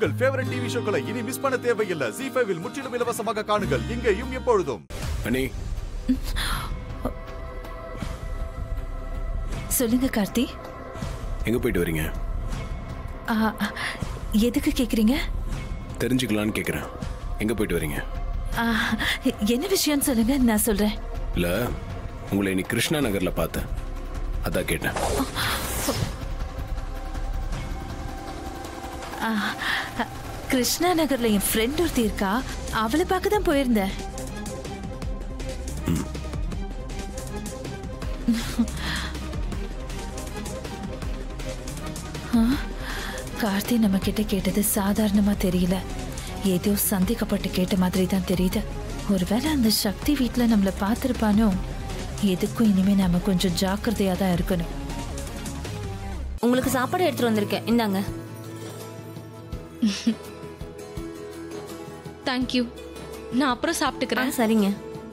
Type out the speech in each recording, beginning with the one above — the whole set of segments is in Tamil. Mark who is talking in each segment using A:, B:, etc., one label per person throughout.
A: உங்கள் ஃபேவரட் டிவி ஷோக்களை இனி மிஸ் பண்ண தேவையில்லை ஜி ஃபைவில் முற்றிலும் இலவசமாக காணுங்கள் இங்கேயும் எப்பொழுதும்
B: அண்ணி
C: சொல்லுங்க கார்த்தி
B: எங்க போயிட்டு வரீங்க
C: ஆ, ஆ, எதுக்கு கேக்குறீங்க
B: தெரிஞ்சுக்கலான்னு கேக்குறேன் எங்க போயிட்டு வரீங்க
C: ஆ, என்ன விஷயம்னு சொல்லுங்க நான் சொல்றேன்
B: இல்ல உங்களை இன்னைக்கு கிருஷ்ணா நகர்ல பார்த்தேன் அதான் கேட்டேன்
C: ஆ, அ, கிருஷ்ணா நகர்ல என் ஃப்ரெண்ட் ஒருத்தி இருக்கா அவளை பார்க்க தான் போயிருந்தேன் ஆ, கார்த்தி நம்ம கிட்ட கேட்டது சாதாரணமா தெரியல ஏதோ சந்தேகப்பட்டு கேட்ட மாதிரி தான் தெரியுது ஒருவேளை அந்த சக்தி வீட்ல நம்மள பார்த்திருப்பானோ எதுக்கும் இனிமே நாம கொஞ்சம் ஜாக்கிரதையா தான் இருக்கணும்
D: உங்களுக்கு சாப்பாடு எடுத்துட்டு வந்திருக்கேன் இந்தாங்க
E: தேங்க்யூ நான் அப்புறம்
D: ஆ
E: சாப்பிட்டுக்கிறேன்
D: சரிங்க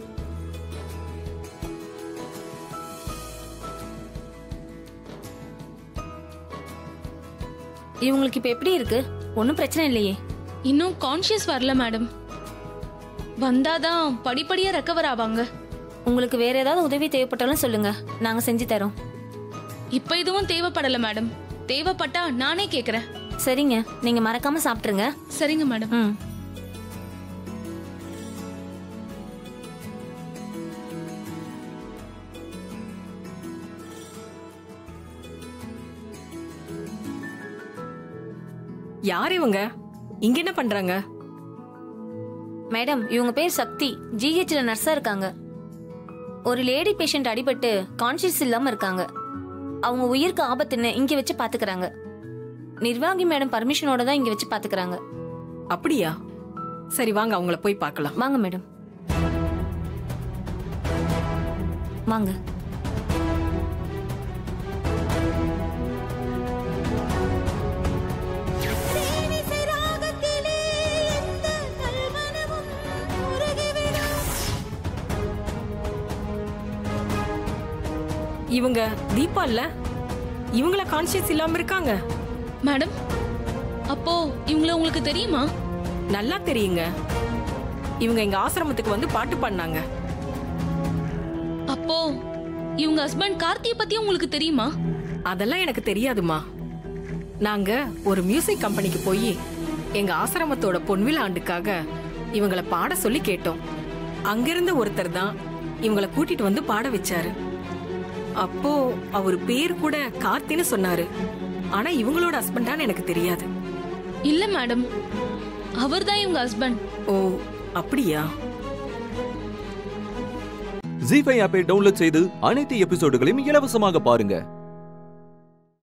D: இவங்களுக்கு இப்ப எப்படி இருக்கு ஒன்றும் பிரச்சனை இல்லையே
E: இன்னும் கான்ஷியஸ் வரல மேடம் வந்தாதான் படிப்படியா ரெக்கவர் ஆவாங்க
D: உங்களுக்கு வேற ஏதாவது உதவி தேவைப்பட்டாலும் சொல்லுங்க நாங்க செஞ்சு தரோம்
E: இப்ப எதுவும் தேவைப்படல மேடம் தேவைப்பட்டா நானே கேக்குறேன்
D: சரிங்க நீங்க மறக்காம சாப்பிட்டுருங்க
E: சரிங்க மேடம்
D: ம்
F: யார் இவங்க இங்க என்ன பண்றாங்க
D: மேடம் இவங்க பேர் சக்தி ஜிஹெச்ல நர்ஸா இருக்காங்க ஒரு லேடி பேஷண்ட் அடிபட்டு கான்ஷியஸ் இல்லாம இருக்காங்க அவங்க உயிருக்கு ஆபத்துன்னு இங்க வச்சு பாத்துக்கறாங்க நிர்வாகி மேடம் பர்மிஷனோட தான் இங்க வச்சு பாத்துக்கறாங்க
F: அப்படியா சரி வாங்க அவங்கள போய் பார்க்கலாம்
D: வாங்க மேடம் வாங்க
F: இவங்க தீபா இல்ல இவங்கள கான்சியஸ் இல்லாம இருக்காங்க
E: மேடம் அப்போ இவங்கள உங்களுக்கு தெரியுமா
F: நல்லா தெரியுங்க இவங்க எங்க ஆசிரமத்துக்கு வந்து பாட்டு பாடினாங்க
E: அப்போ இவங்க ஹஸ்பண்ட் கார்த்தியை பத்தி உங்களுக்கு தெரியுமா
F: அதெல்லாம் எனக்கு தெரியாதுமா நாங்க ஒரு மியூசிக் கம்பெனிக்கு போய் எங்க ஆசிரமத்தோட பொன்விழா ஆண்டுக்காக இவங்கள பாட சொல்லி கேட்டோம் அங்கிருந்த ஒருத்தர் தான் இவங்கள கூட்டிட்டு வந்து பாட வச்சாரு அப்போ அவர் பேர் கூட கார்த்தின்னு சொன்னாரு ஆனா இவங்களோட ஹஸ்பண்டான்னு எனக்கு தெரியாது
E: இல்ல மேடம் அவர்தான் இவங்க ஹஸ்பண்ட்
F: ஓ அப்படியா
G: ஜி ஃபைவ் ஆப்பை டவுன்லோட் செய்து அனைத்து எபிசோடுகளையும் இலவசமாக பாருங்க